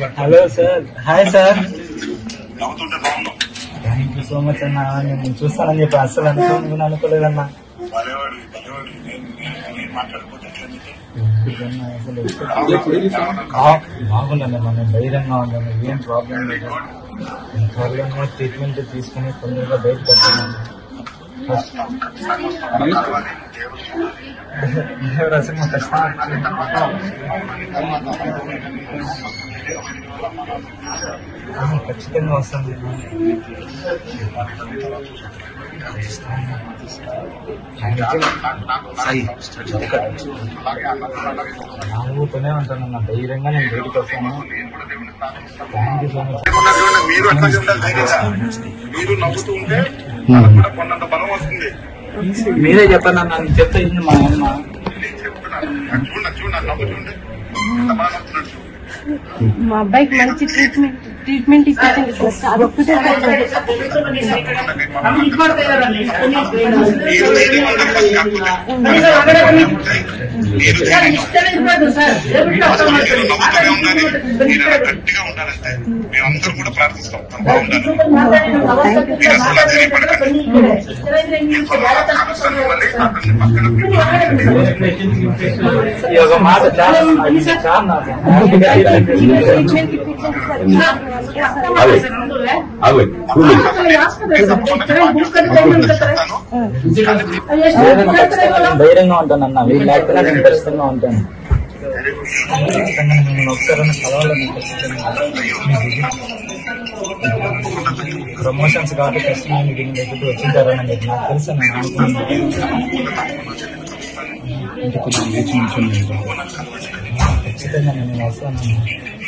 Hello sir hi sir నవ్వుతుంటే బాగున్నావు thank you so much అన్న నేను చూస్తానని చెప్పి అస్సలు అనుకోను అనుకోలేదన్నా భలేవాడు భలేవాడు నేను నేను- నేను మాట్లాడుకోతే ఎట్లా నీకు? అన్న, అసలు ఏమన్నా ఆ- బాగుందండి మనం ధైర్యంగా ఉందండి ఏం ప్రాబ్లం లేదు త్వరలో ట్రీట్మెంట్ తీసుకుని తొందరగా బయటకు వస్తున్నాను ఖచ్చితంగా వస్తావు. కలవాలి, దేవుడు చూడాలి. రసం కష్టం ఆ, ఖచ్చితంగా వస్తుంది అలాగే అన్నప్పుడు అలాగే నా ఊరితోనే ఉంటాను నా ధైర్యంగా నేను బయటకు వస్తాను నేను కూడా దేవుని ప్రార్థిస్తాను థ్యాంక్ యూ సో మచ్ ఏమన్నా మీరు అట్లాగే ఉండాలి ధైర్యంగా మీరు నవ్వుతూ ఉంటే మనకు కూడా కొన్నంత బలం వస్తుంది మీరే చెప్పండి అన్న నేను చెప్తే ఇది మా అమ్మ నేను చెప్తున్నాను నాకు చూడండి చూడండి నవ్వు చూడండి ఎంత బాగా నవ్వుతున్నాడు చూడు. మా అబ్బాయికి మంచి ట్రీట్మెంట్ ట్రీట్మెంట్ ఇప్పించండి ఫస్ట్ అదొక్కటే మీరు ధైర్యవంతంగా కాకపోతే మీరు ధైర్యంగా అసలు మీరు నవ్వుతూనే ఉండాలి మీరు అలా గట్టిగా ఉండాలంటే మేమందరం కూడా ప్రార్థిస్తాం తను బాగుండాలి మీరు అసలు ధైర్యపడకండి మీరు త్వరగా కాలుస్తాను ఇవ్వండి అతన్ని పక్కన పెట్టుకోండి. ఈ ఒక మాట చాలా అది చాలా నాకు ట్రీట్మెంట్ ఇప్పించండి చెప్తాను లేదన్నా, ఖచ్చితంగా నేను ధైర్యంగా ఉంటాను అన్న వీళ్ళు లేకపోతే నేను ఖచ్చితంగా ఉంటాను ఖచ్చితంగా నేను ఒకసారి కలవాలని ప్రమోషన్స్ కాబట్టి ఖచ్చితంగా మీకు దీని దగ్గరికి వచ్చింటారని చెప్పి నాకు తెలుసు నేను అనుకున్నాను ఇంకా కొంచెం వేచి నిల్చొని ఉంటాను. ఖచ్చితంగా నేను వస్తాను